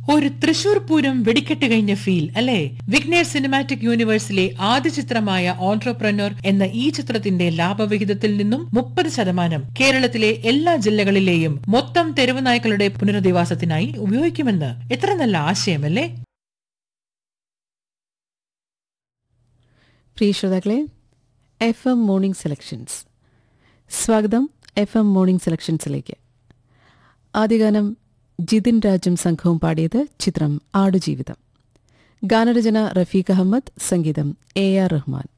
ഒരു തൃശൂർ പൂരം വെടിക്കെട്ട് കഴിഞ്ഞ ഫീൽ അല്ലേ വിഗ്നേർ സിനിമാറ്റിക് യൂണിവേഴ്സിലെ ആദ്യ ചിത്രമായ ഓൺട്രപ്രനർ എന്ന ഈ ചിത്രത്തിന്റെ ലാഭവിഹിതത്തിൽ നിന്നും മുപ്പത് ശതമാനം കേരളത്തിലെ എല്ലാ ജില്ലകളിലെയും മൊത്തം തെരുവ് നായ്ക്കളുടെ പുനരധിവാസത്തിനായി ഉപയോഗിക്കുമെന്ന് എത്ര നല്ല ആശയമല്ലേ പ്രിയ ശ്രോതാക്കളെ എഫ് എം മോർണിംഗ് സെലക്ഷൻസ് സ്വാഗതം എഫ് എം മോർണിംഗ് സെലക്ഷൻസിലേക്ക് ആദ്യഗാനം ജിതിൻ രാജും സംഘവും പാടിയത് ചിത്രം ആടുജീവിതം ഗാനരചന റഫീഖ് അഹമ്മദ് സംഗീതം എ ആർ റഹ്മാൻ